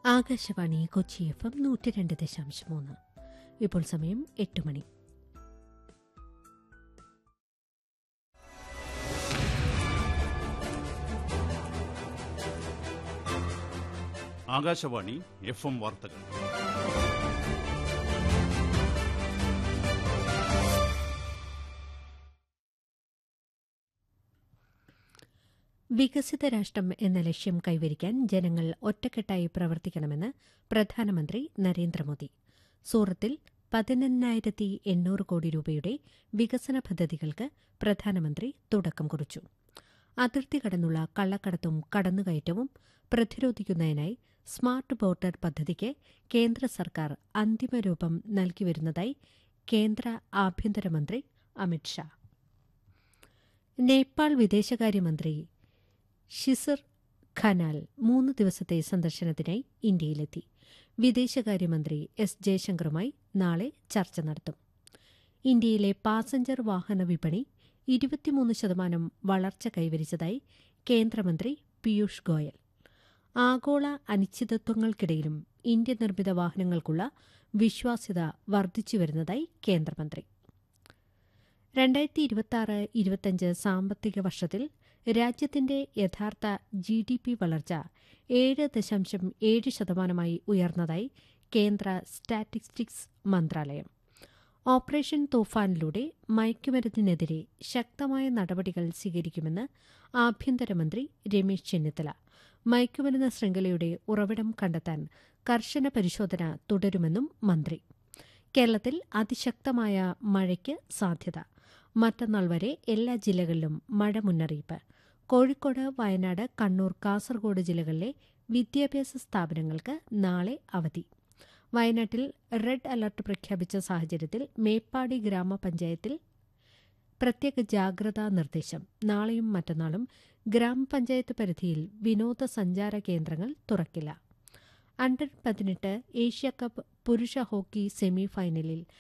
Akashvani Kochi F M നൂറ്റി രണ്ട് ദശാംശം മൂന്ന് ഇപ്പോൾ സമയം എട്ട് മണി ആകാശവാണി എഫ് എം വാർത്തകൾ വികസിത രാഷ്ട്രം എന്ന ലക്ഷ്യം കൈവരിക്കാൻ ജനങ്ങൾ ഒറ്റക്കെട്ടായി പ്രവർത്തിക്കണമെന്ന് പ്രധാനമന്ത്രി നരേന്ദ്രമോദി സൂറത്തിൽ പതിനെണ്ണായിരത്തി എണ്ണൂറ് കോടി രൂപയുടെ വികസന പദ്ധതികൾക്ക് പ്രധാനമന്ത്രി തുടക്കം കുറിച്ചു അതിർത്തി കടന്നുള്ള കള്ളക്കടത്തും കടന്നുകയറ്റവും പ്രതിരോധിക്കുന്നതിനായി സ്മാർട്ട് ബോർഡർ പദ്ധതിക്ക് കേന്ദ്ര സർക്കാർ അന്തിമ രൂപം നൽകിവരുന്നതായി കേന്ദ്ര ആഭ്യന്തരമന്ത്രി അമിത്ഷാ നേപ്പാൾ വിദേശകാര്യമന്ത്രി ഷിസർ ഖനാൽ മൂന്ന് ദിവസത്തെ സന്ദർശനത്തിനായി ഇന്ത്യയിലെത്തി വിദേശകാര്യമന്ത്രി എസ് ജയശങ്കറുമായി നാളെ ചർച്ച നടത്തും ഇന്ത്യയിലെ പാസഞ്ചർ വാഹന വിപണി ഇരുപത്തിമൂന്ന് ശതമാനം വളർച്ച കൈവരിച്ചതായി കേന്ദ്രമന്ത്രി പീയൂഷ് ഗോയൽ ആഗോള അനിശ്ചിതത്വങ്ങൾക്കിടയിലും ഇന്ത്യ നിർമ്മിത വാഹനങ്ങൾക്കുള്ള വിശ്വാസ്യത വർദ്ധിച്ചുവരുന്നതായി കേന്ദ്രമന്ത്രി രണ്ടായിരത്തി ഇരുപത്തിയാറ് ഇരുപത്തിയഞ്ച് സാമ്പത്തിക വർഷത്തിൽ രാജ്യത്തിന്റെ യഥാർത്ഥ ജി ഡി പി വളർച്ച ഏഴ് ദശാംശം ഏഴ് ശതമാനമായി ഉയർന്നതായി കേന്ദ്ര സ്റ്റാറ്റിസ്റ്റിക്സ് മന്ത്രാലയം ഓപ്പറേഷൻ തൂഫാനിലൂടെ മയക്കുമരുന്നിനെതിരെ ശക്തമായ നടപടികൾ സ്വീകരിക്കുമെന്ന് ആഭ്യന്തരമന്ത്രി രമേശ് ചെന്നിത്തല മയക്കുമരുന്ന് ശൃംഖലയുടെ ഉറവിടം കണ്ടെത്താൻ കർശന പരിശോധന തുടരുമെന്നും മന്ത്രി കേരളത്തിൽ അതിശക്തമായ മഴയ്ക്ക് സാധ്യത മറ്റന്നാൾ വരെ എല്ലാ ജില്ലകളിലും മഴ മുന്നറിയിപ്പ് കോഴിക്കോട് വയനാട് കണ്ണൂർ കാസർഗോഡ് ജില്ലകളിലെ വിദ്യാഭ്യാസ സ്ഥാപനങ്ങൾക്ക് നാളെ അവധി വയനാട്ടിൽ റെഡ് അലർട്ട് പ്രഖ്യാപിച്ച സാഹചര്യത്തിൽ മേപ്പാടി ഗ്രാമപഞ്ചായത്തിൽ പ്രത്യേക ജാഗ്രതാ നിർദ്ദേശം നാളെയും മറ്റന്നാളും ഗ്രാമപഞ്ചായത്ത് പരിധിയിൽ വിനോദസഞ്ചാര കേന്ദ്രങ്ങൾ തുറക്കില്ല അണ്ടർ പതിനെട്ട് ഏഷ്യ കപ്പ് പുരുഷ ഹോക്കി സെമി ഫൈനലിൽ